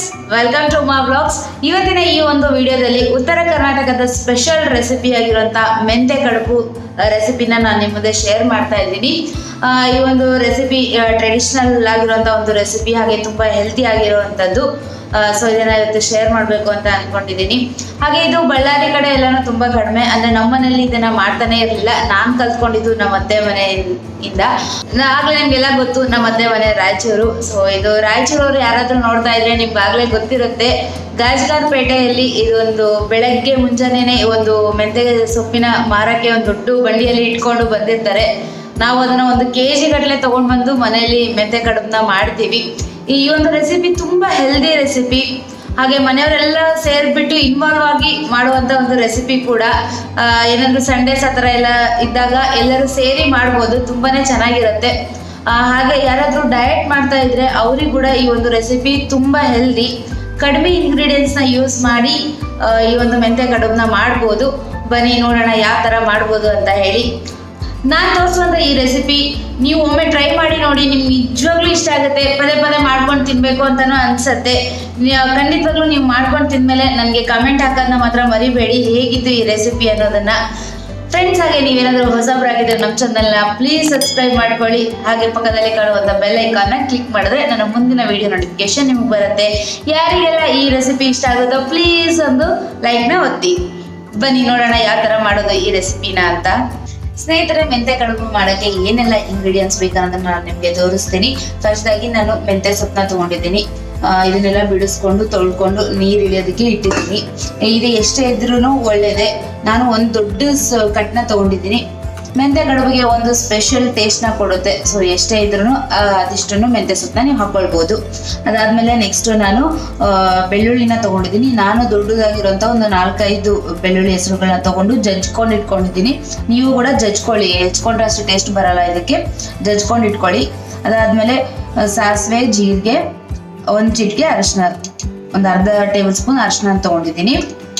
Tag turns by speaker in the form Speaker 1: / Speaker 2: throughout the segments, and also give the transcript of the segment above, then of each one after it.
Speaker 1: friends welcome to my blogs ಇವತ್ತಿನ ಈ ಒಂದು ವಿಡಿಯೋದಲ್ಲಿ ಉತ್ತರ ಕರ್ನಾಟಕದ ಸ್ಪೆಷಲ್ ರೆಸಿಪಿ ಆಗಿರುವಂಥ ಮೆಂತೆ ಕಡುಬು ರೆಸಿಪಿನ ನಾನು ನಿಮ್ಮ ಮುಂದೆ ಶೇರ್ ಮಾಡ್ತಾ ಇದ್ದೀನಿ ಆ, ಈ ಒಂದು ರೆಸಿಪಿ ಟ್ರೆಡಿಷ್ನಲ್ ಆಗಿರುವಂಥ ಒಂದು ರೆಸಿಪಿ ಹಾಗೆ ತುಂಬ ಹೆಲ್ತಿ ಆಗಿರುವಂಥದ್ದು ಸೊ ಇದನ್ನ ಇವತ್ತು ಶೇರ್ ಮಾಡಬೇಕು ಅಂತ ಅನ್ಕೊಂಡಿದ್ದೀನಿ ಹಾಗೆ ಇದು ಬಳ್ಳಾರಿ ಕಡೆ ಎಲ್ಲಾನು ತುಂಬ ಕಡಿಮೆ ಅಂದ್ರೆ ನಮ್ಮ ಮನೇಲಿ ಇದನ್ನ ಮಾಡ್ತಾನೆ ಇರಲಿಲ್ಲ ನಾನು ಕಲ್ತ್ಕೊಂಡಿದ್ದು ನಮ್ಮ ಅತ್ತೆ ಮನೆಯಿಂದ ಆಗ್ಲೇ ನಿಮ್ಗೆಲ್ಲ ಗೊತ್ತು ನಮ್ಮ ಅತ್ತೆ ಮನೆ ರಾಯಚೂರು ಸೊ ಇದು ರಾಯಚೂರವ್ರು ಯಾರಾದ್ರೂ ನೋಡ್ತಾ ಇದ್ರೆ ನಿಮ್ಗಾಗ್ಲೇ ಗೊತ್ತಿರುತ್ತೆ ಗಾಜಗಾರಪೇಟೆಯಲ್ಲಿ ಇದೊಂದು ಬೆಳಗ್ಗೆ ಮುಂಜಾನೆನೆ ಒಂದು ಮೆಂತೆ ಸೊಪ್ಪಿನ ಮಾರಕ್ಕೆ ಒಂದು ದೊಡ್ಡ ಬಂಡಿಯಲ್ಲಿ ಇಟ್ಕೊಂಡು ಬಂದಿರ್ತಾರೆ ನಾವು ಅದನ್ನ ಒಂದು ಕೆ ಜಿ ಗಟ್ಟಲೆ ತಗೊಂಡ್ ಬಂದು ಮನೆಯಲ್ಲಿ ಮೆಂತೆ ಕಡುಬನ್ನ ಮಾಡ್ತೀವಿ ಈ ಒಂದು ರೆಸಿಪಿ ತುಂಬಾ ಹೆಲ್ದಿ ರೆಸಿಪಿ ಹಾಗೆ ಮನೆಯವರೆಲ್ಲ ಸೇರ್ಬಿಟ್ಟು ಇನ್ವಾಲ್ವ್ ಆಗಿ ಮಾಡುವಂತ ಒಂದು ರೆಸಿಪಿ ಕೂಡ ಆ, ಏನಾದ್ರು ಸಂಡೇಸ್ ಆ ಥರ ಎಲ್ಲ ಇದ್ದಾಗ ಎಲ್ಲರೂ ಸೇರಿ ಮಾಡ್ಬೋದು ತುಂಬಾನೇ ಚೆನ್ನಾಗಿರುತ್ತೆ ಆ, ಹಾಗೆ ಯಾರಾದ್ರೂ ಡಯಟ್ ಮಾಡ್ತಾ ಇದ್ರೆ ಅವ್ರಿಗೆ ಕೂಡ ಈ ಒಂದು ರೆಸಿಪಿ ತುಂಬಾ ಹೆಲ್ದಿ ಕಡಿಮೆ ಇಂಗ್ರೀಡಿಯೆಂಟ್ಸ್ನ ಯೂಸ್ ಮಾಡಿ ಆ, ಈ ಒಂದು ಮೆಂತೆ ಕಡುಬನ್ನ ಮಾಡ್ಬೋದು ಬನ್ನಿ ನೋಡೋಣ ಯಾವ ಥರ ಮಾಡ್ಬೋದು ಅಂತ ಹೇಳಿ ನಾನು ತೋರಿಸುವಂಥ ಈ ರೆಸಿಪಿ ನೀವು ಒಮ್ಮೆ ಟ್ರೈ ಮಾಡಿ ನೋಡಿ ನಿಮ್ಗೆ ನಿಜವಾಗ್ಲೂ ಇಷ್ಟ ಆಗುತ್ತೆ ಪದೇ ಪದೇ ಮಾಡ್ಕೊಂಡು ತಿನ್ಬೇಕು ಅಂತಾನೂ ಅನ್ಸತ್ತೆ ನೀವು ಖಂಡಿತವಾಗ್ಲೂ ನೀವು ಮಾಡ್ಕೊಂಡು ತಿಂದ್ಮೇಲೆ ನನಗೆ ಕಮೆಂಟ್ ಹಾಕೋದನ್ನ ಮಾತ್ರ ಮರಿಬೇಡಿ ಹೇಗಿತ್ತು ಈ ರೆಸಿಪಿ ಅನ್ನೋದನ್ನ ಫ್ರೆಂಡ್ಸ್ ಹಾಗೆ ನೀವೇನಾದರೂ ಹೊಸಬ್ರಾಗಿದ್ದರೆ ನಮ್ಮ ಚಾನಲ್ನ ಪ್ಲೀಸ್ ಸಬ್ಸ್ಕ್ರೈಬ್ ಮಾಡ್ಕೊಳ್ಳಿ ಹಾಗೆ ಪಕ್ಕದಲ್ಲಿ ಕಾಣುವಂಥ ಬೆಲ್ ಐಕಾನ್ನ ಕ್ಲಿಕ್ ಮಾಡಿದ್ರೆ ನನ್ನ ಮುಂದಿನ ವಿಡಿಯೋ ನೋಟಿಫಿಕೇಶನ್ ನಿಮಗೆ ಬರುತ್ತೆ ಯಾರಿಗೆಲ್ಲ ಈ ರೆಸಿಪಿ ಇಷ್ಟ ಆಗುತ್ತೋ ಪ್ಲೀಸ್ ಒಂದು ಲೈಕ್ನ ಒತ್ತಿ ಬನ್ನಿ ನೋಡೋಣ ಯಾವ ಥರ ಮಾಡೋದು ಈ ರೆಸಿಪಿನ ಅಂತ ಸ್ನೇಹಿತರೆ ಮೆಂತೆ ಕಡುಬು ಮಾಡೋಕ್ಕೆ ಏನೆಲ್ಲ ಇಂಗ್ರೀಡಿಯೆಂಟ್ಸ್ ಬೇಕನ್ನೋದನ್ನ ನಾನು ನಿಮಗೆ ತೋರಿಸ್ತೀನಿ ಫಸ್ಟ್ ಆಗಿ ನಾನು ಮೆಂತೆ ಸೊಪ್ಪನ್ನ ತಗೊಂಡಿದ್ದೀನಿ ಆ, ಇದನ್ನೆಲ್ಲ ಬಿಡಿಸ್ಕೊಂಡು ತೊಳ್ಕೊಂಡು ನೀರು ಇಳಿಯೋದಕ್ಕೆ ಇಟ್ಟಿದ್ದೀನಿ ಇದು ಎಷ್ಟೇ ಇದ್ರೂ ಒಳ್ಳೇದೆ ನಾನು ಒಂದು ದೊಡ್ಡ ಸ- ಕಟ್ನ ತಗೊಂಡಿದ್ದೀನಿ ಮೆಂತೆ ಕಡುಬಿಗೆ ಒಂದು ಸ್ಪೆಷಲ್ ಟೇಸ್ಟ್ನ ಕೊಡುತ್ತೆ ಸೊ ಎಷ್ಟೇ ಇದ್ರೂ ಅದಿಷ್ಟನ್ನು ಮೆಂತೆ ಸೊಪ್ಪನ್ನ ನೀವು ಹಾಕೊಳ್ಬೋದು ಅದಾದಮೇಲೆ ನೆಕ್ಸ್ಟ್ ನಾನು ಆ, ಬೆಳ್ಳುಳ್ಳಿನ ತಗೊಂಡಿದ್ದೀನಿ ನಾನು ದೊಡ್ಡದಾಗಿರೋಂಥ ಒಂದು ನಾಲ್ಕೈದು ಬೆಳ್ಳುಳ್ಳಿ ಹೆಸರುಗಳನ್ನ ತಗೊಂಡು ಜಜ್ಕೊಂಡು ಇಟ್ಕೊಂಡಿದ್ದೀನಿ ನೀವು ಕೂಡ ಜಜ್ಕೊಳ್ಳಿ ಹೆಚ್ಕೊಂಡ್ರೆ ಅಷ್ಟು ಟೇಸ್ಟ್ ಬರಲ್ಲ ಇದಕ್ಕೆ ಜಜ್ಕೊಂಡು ಇಟ್ಕೊಳ್ಳಿ ಅದಾದಮೇಲೆ ಸಾಸಿವೆ ಜೀರಿಗೆ ಒಂದು ಚಿಟಿಕೆ ಅರಿಶಿನ ಒಂದು ಅರ್ಧ ಟೇಬಲ್ ಸ್ಪೂನ್ ಅರಿಶಿನ ತಗೊಂಡಿದ್ದೀನಿ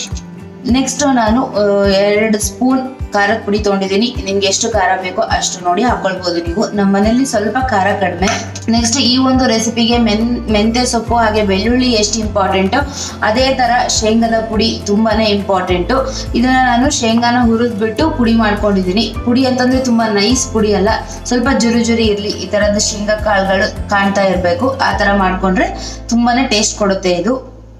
Speaker 1: ನೆಕ್ಸ್ಟ್ ನಾನು ಆ, ಎರಡು ಸ್ಪೂನ್ ಖಾರದ ಪುಡಿ ತೊಗೊಂಡಿದ್ದೀನಿ ನಿಮ್ಗೆ ಎಷ್ಟು ಖಾರ ಬೇಕೋ ಅಷ್ಟು ನೋಡಿ ಹಾಕೊಳ್ಬೋದು ನೀವು ನಮ್ಮ ಮನೇಲಿ ಸ್ವಲ್ಪ ಖಾರ ಕಡಿಮೆ ನೆಕ್ಸ್ಟ್ ಈ ಒಂದು ರೆಸಿಪಿಗೆ ಮೆನ್ ಮೆಂತ್ಯ ಸೊಪ್ಪು ಹಾಗೆ ಬೆಳ್ಳುಳ್ಳಿ ಎಷ್ಟು ಇಂಪಾರ್ಟೆಂಟು ಅದೇ ಥರ ಶೇಂಗಾದ ಪುಡಿ ತುಂಬಾನೇ ಇಂಪಾರ್ಟೆಂಟು ಇದನ್ನ ನಾನು ಶೇಂಗಾನ ಹುರಿದ್ಬಿಟ್ಟು ಪುಡಿ ಮಾಡ್ಕೊಂಡಿದ್ದೀನಿ ಪುಡಿ ಅಂತಂದ್ರೆ ತುಂಬಾ ನೈಸ್ ಪುಡಿ ಅಲ್ಲ ಸ್ವಲ್ಪ ಜುರು ಜುರಿ ಇರಲಿ ಈ ಥರದ ಶೇಂಗಾ ಕಾಳುಗಳು ಕಾಣ್ತಾ ಇರಬೇಕು ಆ ಥರ ಮಾಡ್ಕೊಂಡ್ರೆ ತುಂಬಾನೇ ಟೇಸ್ಟ್ ಕೊಡುತ್ತೆ ಇದು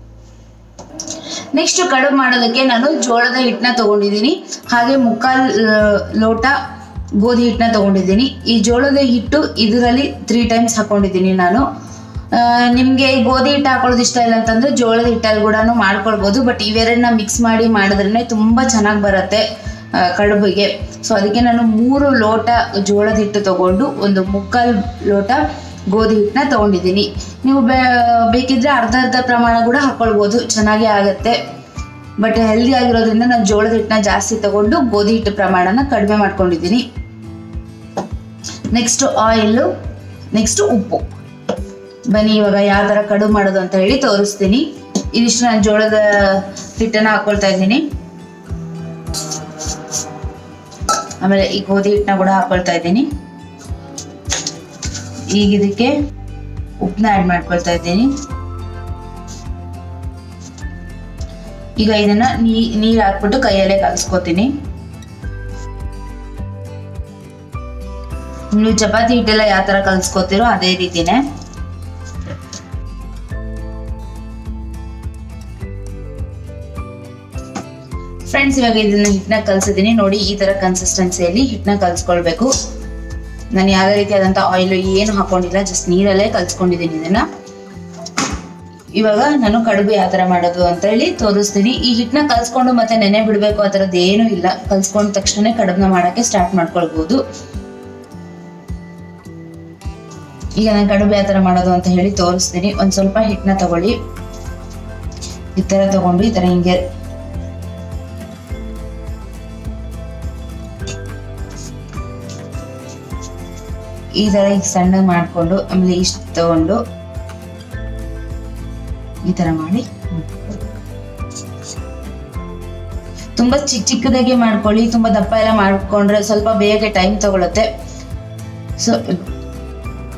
Speaker 1: ನೆಕ್ಸ್ಟ್ ಕಡುಬು ಮಾಡೋದಕ್ಕೆ ನಾನು ಜೋಳದ ಹಿಟ್ಟನ್ನ ತಗೊಂಡಿದ್ದೀನಿ ಹಾಗೆ ಮುಕ್ಕಾಲ್ ಆ, ಲೋಟ ಗೋಧಿ ಹಿಟ್ಟನ್ನ ತಗೊಂಡಿದ್ದೀನಿ ಈ ಜೋಳದ ಹಿಟ್ಟು ಇದರಲ್ಲಿ ತ್ರೀ ಟೈಮ್ಸ್ ಹಾಕೊಂಡಿದ್ದೀನಿ ನಾನು ನಿಮಗೆ ಗೋಧಿ ಹಿಟ್ಟು ಹಾಕೊಳ್ಳೋದು ಇಷ್ಟ ಇಲ್ಲ ಅಂತಂದ್ರೆ ಜೋಳದ ಹಿಟ್ಟಲ್ಲಿ ಕೂಡ ಮಾಡ್ಕೊಳ್ಬೋದು ಬಟ್ ಇವೆರಡನ್ನ ಮಿಕ್ಸ್ ಮಾಡಿ ಮಾಡಿದ್ರೇ ತುಂಬ ಚೆನ್ನಾಗಿ ಬರುತ್ತೆ ಆ, ಕಡುಬಿಗೆ ಸೊ ಅದಕ್ಕೆ ನಾನು ಮೂರು ಲೋಟ ಜೋಳದ ಹಿಟ್ಟು ತಗೊಂಡು ಒಂದು ಮುಕ್ಕಾಲ್ ಲೋಟ ಗೋಧಿ ಹಿಟ್ಟನ್ನ ತಗೊಂಡಿದ್ದೀನಿ ನೀವು ಬೇ ಬೇಕಿದ್ರೆ ಅರ್ಧ ಅರ್ಧ ಪ್ರಮಾಣ ಕೂಡ ಹಾಕೊಳ್ಬೋದು ಚೆನ್ನಾಗೇ ಆಗುತ್ತೆ ಬಟ್ ಹೆಲ್ದಿ ಆಗಿರೋದ್ರಿಂದ ನಾನು ಜೋಳದ ಹಿಟ್ಟನ್ನ ಜಾಸ್ತಿ ತಗೊಂಡು ಗೋಧಿ ಹಿಟ್ಟು ಪ್ರಮಾಣನ ಕಡಿಮೆ ಮಾಡ್ಕೊಂಡಿದ್ದೀನಿ ನೆಕ್ಸ್ಟ್ ಆಯಿಲು ನೆಕ್ಸ್ಟ್ ಉಪ್ಪು ಬನ್ನಿ ಇವಾಗ ಯಾವ ಥರ ಕಡುಬು ಮಾಡೋದು ಅಂತ ಹೇಳಿ ತೋರಿಸ್ತೀನಿ ಇದಿಷ್ಟು ನಾನು ಜೋಳದ ಹಿಟ್ಟನ್ನ ಹಾಕೊಳ್ತಾ ಇದ್ದೀನಿ ಆಮೇಲೆ ಈ ಗೋಧಿ ಹಿಟ್ಟನ್ನ ಕೂಡ ಹಾಕೊಳ್ತಾ ಇದ್ದೀನಿ ಈಗ ಇದಕ್ಕೆ ಉಪ್ಪನ್ನ ಆ್ಯಡ್ ಮಾಡ್ಕೊಳ್ತಾ ಇದ್ದೀನಿ ಈಗ ಇದನ್ನ ನೀ ನೀರು ಹಾಕ್ಬಿಟ್ಟು ಕೈಯಲ್ಲೇ ಕಲಿಸ್ಕೊತೀನಿ ನೀವು ಚಪಾತಿ ಹಿಟ್ಟೆಲ್ಲ ಯಾವ ತರ ಕಲಿಸ್ಕೊತೀರೋ ಅದೇ ರೀತಿನೇ ಫ್ರೆಂಡ್ಸ್ ಇವಾಗ ಇದನ್ನ ಹಿಟ್ಟನ್ನ ಕಲ್ಸಿದ್ದೀನಿ ನೋಡಿ ಈ ತರ ಕನ್ಸಿಸ್ಟೆನ್ಸಿಯಲ್ಲಿ ಹಿಟ್ಟನ್ನ ಕಲ್ಸ್ಕೊಳ್ಬೇಕು ನಾನು ಯಾವುದೇ ರೀತಿಯಾದಂಥ ಆಯಿಲ್ ಏನು ಹಾಕೊಂಡಿಲ್ಲ ಜಸ್ಟ್ ನೀರಲ್ಲೇ ಕಲ್ಸ್ಕೊಂಡಿದ್ದೀನಿ ಇದನ್ನ ಇವಾಗ ನಾನು ಕಡುಬು ಯಾವ ಥರ ಮಾಡೋದು ಅಂತ ಹೇಳಿ ತೋರಿಸ್ತೀನಿ ಈ ಹಿಟ್ಟನ್ನ ಕಲ್ಸ್ಕೊಂಡು ಮತ್ತೆ ನೆನೆ ಬಿಡಬೇಕು ಆ ಥರದ್ದು ಏನೂ ಇಲ್ಲ ಕಲ್ಸ್ಕೊಂಡ ತಕ್ಷಣ ಕಡುಬನ್ನ ಮಾಡೋಕ್ಕೆ ಸ್ಟಾರ್ಟ್ ಮಾಡ್ಕೊಳ್ಬೋದು ಈಗ ನಾನು ಕಡುಬು ಯಾವ ಥರ ಮಾಡೋದು ಅಂತ ಹೇಳಿ ತೋರಿಸ್ತೀನಿ ಒಂದು ಸ್ವಲ್ಪ ಹಿಟ್ಟನ್ನ ತಗೊಳ್ಳಿ ಈ ಥರ ತಗೊಂಡು ಈ ಥರ ಹಿಂಗೆ ಈ ಥರ ಈಗ ಸಣ್ಣ ಮಾಡಿಕೊಂಡು ಆಮೇಲೆ ಇಷ್ಟು ತಗೊಂಡು ಈ ತರ ಮಾಡಿ ತುಂಬಾ ಚಿಕ್ಕ ಚಿಕ್ಕದಾಗಿ ಮಾಡ್ಕೊಳ್ಳಿ ತುಂಬಾ ದಪ್ಪ ಎಲ್ಲ ಮಾಡ್ಕೊಂಡ್ರೆ ಸ್ವಲ್ಪ ಬೇಗ ಟೈಮ್ ತಗೊಳುತ್ತೆ ಸೊ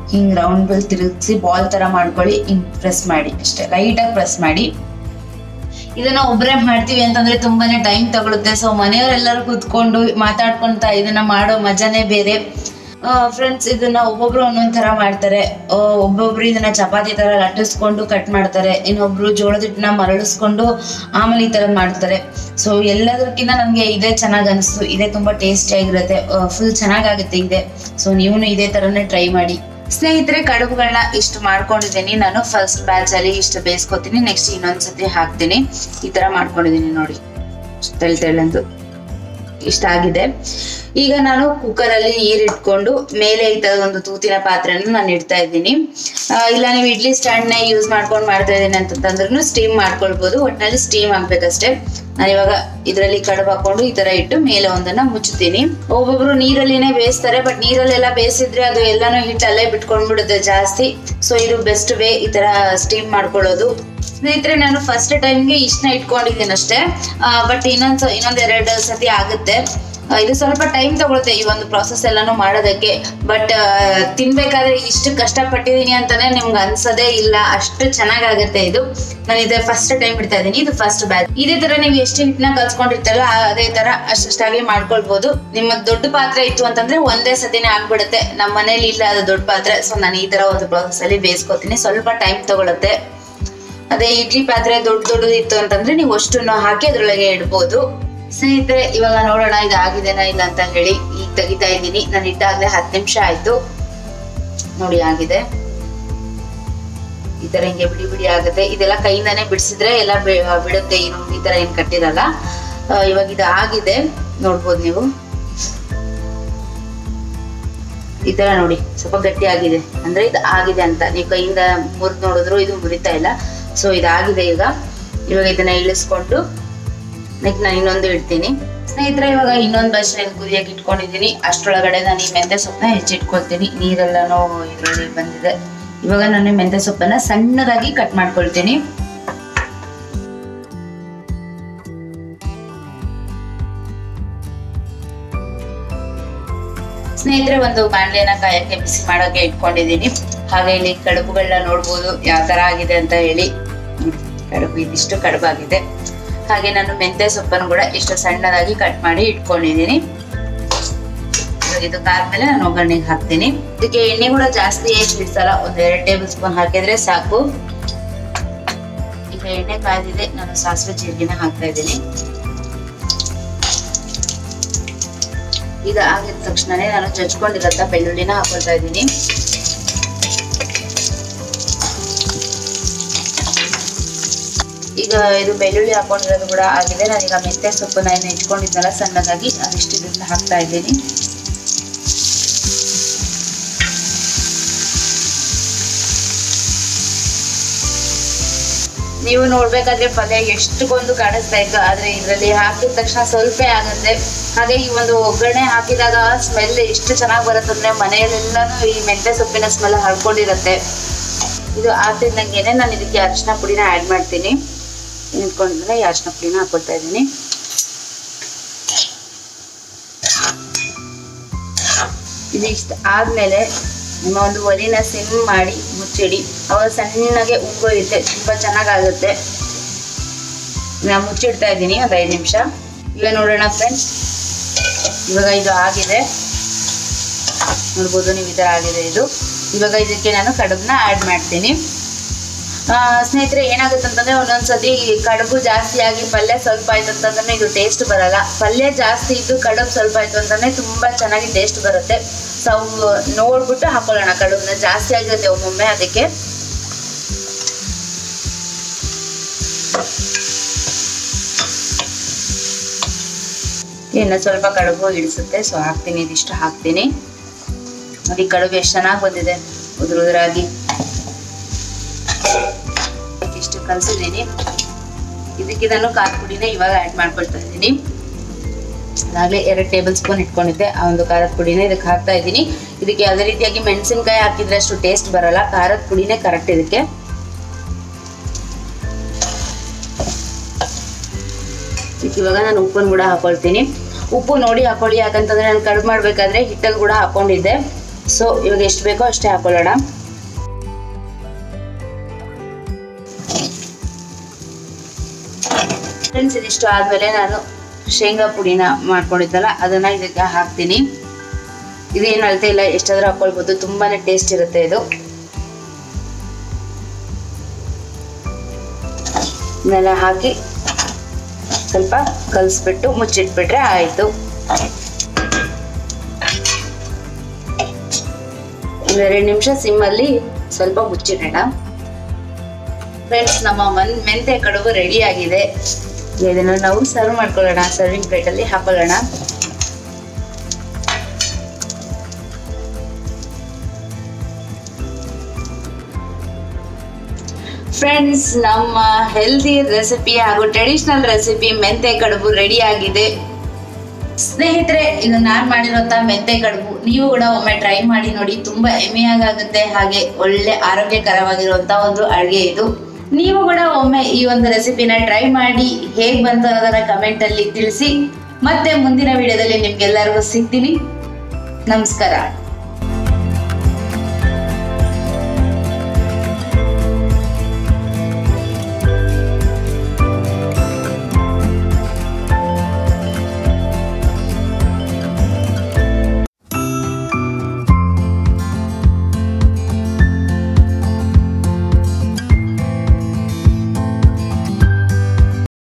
Speaker 1: ಹಿಂಗ್ ರೌಂಡ್ ಬಲ್ ತಿರುಗಿಸಿ ಬಾಲ್ ತರ ಮಾಡ್ಕೊಳ್ಳಿ ಹಿಂಗ್ ಪ್ರೆಸ್ ಮಾಡಿ ಅಷ್ಟೇ ಲೈಟಾಗಿ ಪ್ರೆಸ್ ಮಾಡಿ ಇದನ್ನ ಒಬ್ಬರೇ ಮಾಡ್ತೀವಿ ಅಂತಂದ್ರೆ ತುಂಬಾನೇ ಟೈಮ್ ತಗೊಳುತ್ತೆ ಸೊ ಮನೆಯವರೆಲ್ಲರೂ ಕೂತ್ಕೊಂಡು ಮಾತಾಡ್ಕೊಂತ ಇದನ್ನ ಮಾಡೋ ಮಜಾನೇ ಬೇರೆ ಫ್ರೆಂಡ್ಸ್ ಇದನ್ನ ಒಬ್ಬೊಬ್ರು ಒಂದೊಂದ್ ತರ ಮಾಡ್ತಾರೆ ಆ, ಒಬ್ಬೊಬ್ರು ಇದನ್ನ ಚಪಾತಿ ತರ ಲಟ್ಟಿಸ್ಕೊಂಡು ಕಟ್ ಮಾಡ್ತಾರೆ ಇನ್ನೊಬ್ರು ಜೋಳದ ಹಿಟ್ಟನ್ನ ಮರಳಿಸ್ಕೊಂಡು ಆಮೇಲೆ ಈ ತರ ಮಾಡ್ತಾರೆ ಸೊ ಎಲ್ಲದಕ್ಕಿಂತ ನಮ್ಗೆ ಇದೇ ಚೆನ್ನಾಗ್ ಅನಿಸ್ತು ಇದೇ ತುಂಬಾ ಟೇಸ್ಟಿ ಆಗಿರುತ್ತೆ ಫುಲ್ ಚೆನ್ನಾಗಾಗುತ್ತೆ ಇದೆ ಸೊ ನೀವು ಇದೇ ತರನೇ ಟ್ರೈ ಮಾಡಿ ಸ್ನೇಹಿತರೆ ಕಡುಬುಗಳನ್ನ ಇಷ್ಟು ಮಾಡ್ಕೊಂಡಿದ್ದೀನಿ ನಾನು ಫಸ್ಟ್ ಬ್ಯಾಚ್ ಅಲ್ಲಿ ಇಷ್ಟು ಬೇಯಿಸ್ಕೊತೀನಿ ನೆಕ್ಸ್ಟ್ ಇನ್ನೊಂದ್ಸತಿ ಹಾಕ್ತೀನಿ ಈ ತರ ಮಾಡ್ಕೊಂಡಿದ್ದೀನಿ ನೋಡಿ ತೆಳ್ ತೆಳ್ಳಂದು ಇಷ್ಟ ಆಗಿದೆ ಈಗ ನಾನು ಕುಕ್ಕರ್ ಅಲ್ಲಿ ನೀರ್ ಇಟ್ಕೊಂಡು ಮೇಲೆ ಈ ತರ ಒಂದು ತೂತಿನ ಪಾತ್ರೆನ ನಾನು ಇಡ್ತಾ ಇದ್ದೀನಿ ಆ, ಇಲ್ಲ ನೀವು ಇಡ್ಲಿ ಸ್ಟ್ಯಾಂಡ್ ನ ಯೂಸ್ ಮಾಡ್ಕೊಂಡು ಮಾಡ್ತಾ ಇದ್ದೀನಿ ಅಂತಂದ್ರೂ ಸ್ಟೀಮ್ ಮಾಡ್ಕೊಳ್ಬಹುದು ಒಟ್ಟಿನಲ್ಲಿ ಸ್ಟೀಮ್ ಆಗ್ಬೇಕಷ್ಟೇ ನಾನು ಇವಾಗ ಇದರಲ್ಲಿ ಕಡುಬು ಹಾಕೊಂಡು ಈ ತರ ಇಟ್ಟು ಮೇಲೆ ಒಂದನ್ನ ಮುಚ್ಚುತ್ತೀನಿ ಒಬ್ಬೊಬ್ರು ನೀರಲ್ಲಿನೇ ಬೇಯಿಸ್ತಾರೆ ಬಟ್ ನೀರಲ್ಲೆಲ್ಲ ಬೇಯಿಸಿದ್ರೆ ಅದು ಎಲ್ಲಾನು ಹಿಟ್ಟಲ್ಲೇ ಬಿಟ್ಕೊಂಡ್ಬಿಡುತ್ತೆ ಜಾಸ್ತಿ ಸೊ ಇದು ಬೆಸ್ಟ್ ವೇ ಈ ತರ ಸ್ಟೀಮ್ ಮಾಡ್ಕೊಳ್ಳೋದು ಸ್ನೇಹಿತರೆ ನಾನು ಫಸ್ಟ್ ಟೈಮ್ಗೆ ಇಷ್ಟನ್ನ ಇಟ್ಕೊಂಡಿದ್ದೀನಿ ಅಷ್ಟೇ ಬಟ್ ಇನ್ನೊಂದ್ ಇನ್ನೊಂದ್ ಎರಡು ಸತಿ ಆಗುತ್ತೆ ಆ, ಇದು ಸ್ವಲ್ಪ ಟೈಮ್ ತಗೊಳುತ್ತೆ ಈ ಒಂದು ಪ್ರಾಸೆಸ್ ಎಲ್ಲಾನು ಮಾಡೋದಕ್ಕೆ ಬಟ್ ತಿನ್ಬೇಕಾದ್ರೆ ಇಷ್ಟು ಕಷ್ಟಪಟ್ಟಿದೀನಿ ಅಂತಾನೆ ನಿಮ್ಗೆ ಅನ್ಸೋದೇ ಇಲ್ಲ ಅಷ್ಟು ಚೆನ್ನಾಗಾಗುತ್ತೆ ಇದು ನಾನು ಇದೇ ಫಸ್ಟ್ ಟೈಮ್ ಇಡ್ತಾ ಇದ್ದೀನಿ ಇದು ಫಸ್ಟ್ ಬ್ಯಾಚ್ ಇದೇ ತರ ನೀವು ಎಷ್ಟು ಹಿಟ್ಟನ್ನ ಕಲ್ಸ್ಕೊಂಡಿರ್ತಾರೋ ಆ- ಅದೇ ತರ ಅಷ್ಟಷ್ಟಾಗಿ ಮಾಡ್ಕೊಳ್ಬಹುದು ನಿಮ್ಮ ದೊಡ್ಡ ಪಾತ್ರೆ ಇತ್ತು ಅಂತಂದ್ರೆ ಒಂದೇ ಸತಿನೇ ಆಗ್ಬಿಡುತ್ತೆ ನಮ್ಮ ಮನೇಲಿ ಇಲ್ಲ ಅದು ದೊಡ್ಡ ಪಾತ್ರೆ ಸೊ ನಾನು ಈ ತರ ಒಂದು ಪ್ರಾಸೆಸ್ ಅಲ್ಲಿ ಬೇಯಿಸ್ಕೊತೀನಿ ಸ್ವಲ್ಪ ಟೈಮ್ ತಗೊಳುತ್ತೆ ಅದೇ ಇಡ್ಲಿ ಪಾತ್ರೆ ದೊಡ್ಡ ದೊಡ್ಡದು ಇತ್ತು ಅಂತಂದ್ರೆ ನೀವು ಅಷ್ಟನ್ನು ಹಾಕಿ ಅದ್ರೊಳಗೆ ಇಡ್ಬೋದು ಸ್ನೇಹಿತರೆ ಇವಾಗ ನೋಡೋಣ ಇದು ಆಗಿದೆನಾ ಇಲ್ಲ ಅಂತ ಹೇಳಿ ಈಗ ತೆಗಿತಾ ಇದ್ದೀನಿ ನಾನು ಇಟ್ಟಾಗ್ಲೇ ಹತ್ತು ನಿಮಿಷ ಆಯ್ತು ನೋಡಿ ಆಗಿದೆ ಈ ತರ ಹಿಂಗೆ ಬಿಡಿ ಬಿಡಿ ಆಗುತ್ತೆ ಇದೆಲ್ಲ ಕೈಯಿಂದಾನೇ ಬಿಡಿಸಿದ್ರೆ ಎಲ್ಲ ಬಿ- ಬಿಡುತ್ತೆ ಏನು ಈ ತರ ಏನ್ ಕಟ್ಟಿರಲ್ಲ ಆ, ಇವಾಗ ಇದು ಆಗಿದೆ ನೋಡ್ಬೋದು ನೀವು ಈ ತರ ನೋಡಿ ಸ್ವಲ್ಪ ಗಟ್ಟಿ ಆಗಿದೆ ಅಂದ್ರೆ ಇದು ಆಗಿದೆ ಅಂತ ನೀವು ಕೈಯಿಂದ ಮುರಿದು ನೋಡಿದ್ರು ಇದು ಮುರಿತಾ ಇಲ್ಲ ಸೊ ಇದಾಗಿದೆ ಈಗ ಇವಾಗ ಇದನ್ನ ಇಳಿಸ್ಕೊಂಡು ನೆಕ್ಸ್ಟ್ ನಾನು ಇನ್ನೊಂದು ಇಡ್ತೀನಿ ಸ್ನೇಹಿತರೆ ಇವಾಗ ಇನ್ನೊಂದು ಬಸ್ನಲ್ಲಿ ಕುದಿಯಕ್ಕೆ ಇಟ್ಕೊಂಡಿದ್ದೀನಿ ಅಷ್ಟರೊಳಗಡೆ ನಾನು ಈ ಮೆಂತ್ಯ ಸೊಪ್ಪನ್ನ ಹೆಚ್ಚಿಟ್ಕೊಳ್ತೀನಿ ನೀರೆಲ್ಲನೂ ಇದರಲ್ಲಿ ಬಂದಿದೆ ಇವಾಗ ನಾನು ಈ ಮೆಂತ್ಯ ಸೊಪ್ಪನ್ನ ಸಣ್ಣದಾಗಿ ಕಟ್ ಮಾಡ್ಕೊಳ್ತೀನಿ ಸ್ನೇಹಿತರೆ ಒಂದು ಬಾಣಲೆನ ಕಾಯಕ್ಕೆ ಬಿಸಿ ಮಾಡೋಕೆ ಇಟ್ಕೊಂಡಿದ್ದೀನಿ ಹಾಗೆ ಇಲ್ಲಿ ಕಡುಬುಗಳನ್ನ ನೋಡ್ಬೋದು ಯಾವ ತರ ಆಗಿದೆ ಅಂತ ಹೇಳಿ ನೋಡಿ, ಕಡುಬು ಇದಿಷ್ಟು ಕಡುಬಾಗಿದೆ ಹಾಗೆ ನಾನು ಮೆಂತ್ಯ ಸೊಪ್ಪನ್ನು ಕೂಡ ಇಷ್ಟು ಸಣ್ಣದಾಗಿ ಕಟ್ ಮಾಡಿ ಇಟ್ಕೊಂಡಿದ್ದೀನಿ ಇವಾಗ ಇದು ಕಾದ್ಮೇಲೆ ನಾನು ಒಗ್ಗರಣೆಗೆ ಹಾಕ್ತೀನಿ ಇದಕ್ಕೆ ಎಣ್ಣೆ ಕೂಡ ಜಾಸ್ತಿ ಏನ್ ಬಿಡಿಸಲ್ಲ ಒಂದ್ ಎರಡು ಟೇಬಲ್ ಸ್ಪೂನ್ ಹಾಕಿದ್ರೆ ಸಾಕು ಈಗ ಎಣ್ಣೆ ಕಾಯ್ದಿದೆ ನಾನು ಸಾಸಿವೆ ಜೀರಿಗೆನ ಹಾಕ್ತಾ ಇದ್ದೀನಿ ಈಗ ಆಗಿದ ತಕ್ಷಣನೇ ನಾನು ಜಜ್ಕೊಂಡಿರೋಂಥ ಬೆಳ್ಳುಳ್ಳಿನ ಹಾಕೊಳ್ತಾ ಇದ್ದೀನಿ ಈಗ ಇದು ಬೆಳ್ಳುಳ್ಳಿ ಹಾಕೊಂಡಿರೋದು ಕೂಡ ಆಗಿದೆ ನಾನೀಗ ಮೆಂತ್ಯ ಸೊಪ್ಪನ್ನ ಏನು ಇಟ್ಕೊಂಡಿದ್ನಲ್ಲ ಸಣ್ಣದಾಗಿ ಅದಿಷ್ಟು ಇದನ್ನ ಹಾಕ್ತಾ ಇದ್ದೀನಿ ನೀವು ನೋಡ್ಬೇಕಾದ್ರೆ ಪಲ್ಯ ಎಷ್ಟಕ್ಕೊಂದು ಕಾಣಿಸ್ತಾ ಇತ್ತು ಆದ್ರೆ ಇದರಲ್ಲಿ ಹಾಕಿದ ತಕ್ಷಣ ಸ್ವಲ್ಪ ಆಗುತ್ತೆ ಹಾಗೆ ಈ ಒಂದು ಒಗ್ಗರಣೆ ಹಾಕಿದಾಗ ಸ್ಮೆಲ್ ಎಷ್ಟು ಚೆನ್ನಾಗಿ ಬರುತ್ತಂದ್ರೆ ಮನೆಯಲ್ಲೆಲ್ಲಾನು ಈ ಮೆಂತ್ಯ ಸೊಪ್ಪಿನ ಸ್ಮೆಲ್ ಹರ್ಕೊಂಡಿರುತ್ತೆ ಇದು ಆಗ್ತಿದ್ದಂಗೆನೆ ನಾನು ಇದಕ್ಕೆ ಅರಿಶಿನ ಪುಡಿನ ಆ್ಯಡ್ ಮಾಡ್ತೀನಿ ನಿಂತ್ಕೊಂಡಿದ್ರೆ ಈ ಅರಿಶಿನ ಪುಡಿನ ಹಾಕೊಳ್ತಾ ಇದ್ದೀನಿ ಇದು ಇಷ್ಟ ಆದ್ಮೇಲೆ ನಿಮ್ಮ ಒಂದು ಒಲಿನ ಸಿಮ್ ಮಾಡಿ ಮುಚ್ಚಿಡಿ ಅವಾಗ ಸಣ್ಣಗೆ ಉಕ್ಕೋಯುತ್ತೆ ತುಂಬಾ ಚೆನ್ನಾಗಾಗುತ್ತೆ ನಾನು ಮುಚ್ಚಿಡ್ತಾ ಇದ್ದೀನಿ ಒಂದು ಐದು ನಿಮಿಷ ಈಗ ನೋಡೋಣ ಫ್ರೆಂಡ್ಸ್ ಇವಾಗ ಇದು ಆಗಿದೆ ನೋಡ್ಬೋದು ನೀವು ಈ ಥರ ಆಗಿದೆ ಇದು ಇವಾಗ ಇದಕ್ಕೆ ನಾನು ಕಡುಬನ್ನ ಆ್ಯಡ್ ಮಾಡ್ತೀನಿ ಆ, ಸ್ನೇಹಿತರೆ ಏನಾಗುತ್ತೆ ಅಂತಂದ್ರೆ ಒಂದೊಂದ್ಸತಿ ಕಡುಬು ಜಾಸ್ತಿ ಆಗಿ ಪಲ್ಯ ಸ್ವಲ್ಪ ಆಯ್ತು ಅಂತಂದ್ರೆ ಇದು ಟೇಸ್ಟ್ ಬರಲ್ಲ ಪಲ್ಯ ಜಾಸ್ತಿ ಇದ್ದು ಕಡುಬು ಸ್ವಲ್ಪ ಆಯ್ತು ಅಂತಂದ್ರೆ ತುಂಬಾ ಚೆನ್ನಾಗಿ ಟೇಸ್ಟ್ ಬರುತ್ತೆ ಸೊ ಅವು ನೋಡ್ಬಿಟ್ಟು ಹಾಕೊಳ್ಳೋಣ ಕಡುಬನ್ನ ಜಾಸ್ತಿ ಆಗಿರುತ್ತೆ ಒಮ್ಮೊಮ್ಮೆ ಅದಕ್ಕೆ ಇನ್ನು ಸ್ವಲ್ಪ ಕಡುಬು ಇಳಿಸುತ್ತೆ ಸೊ ಹಾಕ್ತೀನಿ ಇದಿಷ್ಟು ಹಾಕ್ತೀನಿ ನೋಡಿ ಕಡುಬು ಎಷ್ಟು ಚೆನ್ನಾಗಿ ಬಂದಿದೆ ಉದುರು ಉದುರಾಗಿ ಇಷ್ಟು ಕಲ್ಸಿದ್ದೀನಿ ಇದಕ್ಕೆ ನಾನು ಖಾರ ಪುಡಿನ ಇವಾಗ ಆ್ಯಡ್ ಮಾಡ್ಕೊಳ್ತಾ ಇದ್ದೀನಿ ಅದಾಗಲೇ ಎರಡು ಟೇಬಲ್ ಸ್ಪೂನ್ ಇಟ್ಕೊಂಡಿದ್ದೆ ಆ ಒಂದು ಖಾರದ ಪುಡಿನ ಇದಕ್ಕೆ ಹಾಕ್ತಾ ಇದ್ದೀನಿ ಇದಕ್ಕೆ ಯಾವುದೇ ರೀತಿಯಾಗಿ ಮೆಣಸಿನ್ಕಾಯಿ ಹಾಕಿದ್ರೆ ಅಷ್ಟು ಟೇಸ್ಟ್ ಬರಲ್ಲ ಖಾರದ ಪುಡಿನೇ ಕರೆಕ್ಟ್ ಇದಕ್ಕೆ ಇದಕ್ಕೆ ಇವಾಗ ನಾನು ಉಪ್ಪನ್ನು ಕೂಡ ಹಾಕೊಳ್ತೀನಿ ಉಪ್ಪು ನೋಡಿ ಹಾಕೊಳ್ಳಿ ಯಾಕಂತಂದ್ರೆ ನಾನು ಕಡುಬು ಮಾಡಬೇಕಾದ್ರೆ ಹಿಟ್ಟಲ್ಲಿ ಕೂಡ ಹಾಕೊಂಡಿದ್ದೆ ಸೊ ಇವಾಗ ಎಷ್ಟು ಬೇಕೋ ಅಷ್ಟೇ ಹಾಕೊಳ್ಳೋಣ ಫ್ರೆಂಡ್ಸ್ ಇದಿಷ್ಟು ಆದಮೇಲೆ ನಾನು ಶೇಂಗಾ ಪುಡಿನ ಮಾಡ್ಕೊಂಡಿದ್ದಲ್ಲ ಅದನ್ನ ಇದಕ್ಕೆ ಹಾಕ್ತೀನಿ ಇದೇನು ಅಳತೆ ಇಲ್ಲ ಎಷ್ಟಾದ್ರೂ ಹಾಕೊಳ್ಬೋದು ತುಂಬಾನೇ ಟೇಸ್ಟ್ ಇರುತ್ತೆ ಇದು ಇದನ್ನೆಲ್ಲ ಹಾಕಿ ಸ್ವಲ್ಪ ಕಲಿಸ್ಬಿಟ್ಟು ಮುಚ್ಚಿಟ್ಬಿಟ್ರೆ ಆಯಿತು ಒಂದೆರಡು ನಿಮಿಷ ಸಿಮ್ಮಲ್ಲಿ ಸ್ವಲ್ಪ ಮುಚ್ಚಿಡೋಣ ಫ್ರೆಂಡ್ಸ್ ನಮ್ಮ ಮನ್ ಮೆಂತೆ ಕಡುಬು ರೆಡಿ ಆಗಿದೆ ಇದನ್ನು ನಾವು ಸರ್ವ್ ಮಾಡ್ಕೊಳ್ಳೋಣ ಸರ್ವಿಂಗ್ ಪ್ಲೇಟಲ್ಲಿ ಹಾಕೊಳ್ಳೋಣ ಫ್ರೆಂಡ್ಸ್ ನಮ್ಮ ಹೆಲ್ದಿ ರೆಸಿಪಿ ಹಾಗೂ ಟ್ರೆಡಿಷನಲ್ ರೆಸಿಪಿ ಮೆಂತೆ ಕಡುಬು ರೆಡಿ ಆಗಿದೆ ಸ್ನೇಹಿತರೆ ಇದು ನಾನು ಮಾಡಿರುವಂತ ಮೆಂತೆ ಕಡುಬು ನೀವು ಕೂಡ ಒಮ್ಮೆ ಟ್ರೈ ಮಾಡಿ ನೋಡಿ ತುಂಬಾ ಎಮ್ಮೆಯಾಗುತ್ತೆ ಹಾಗೆ ಒಳ್ಳೆ ಆರೋಗ್ಯಕರವಾಗಿರುವಂತ ಒಂದು ಅಡುಗೆ ಇದು ನೀವು ಕೂಡ ಒಮ್ಮೆ ಈ ಒಂದು ರೆಸಿಪಿನ ಟ್ರೈ ಮಾಡಿ ಹೇಗ್ ಬಂತು ಅನ್ನೋದನ್ನ ಕಮೆಂಟ್ ಅಲ್ಲಿ ತಿಳಿಸಿ ಮತ್ತೆ ಮುಂದಿನ ವಿಡಿಯೋದಲ್ಲಿ ನಿಮ್ಗೆಲ್ಲರಿಗೂ ಸಿಗ್ತೀನಿ ನಮಸ್ಕಾರ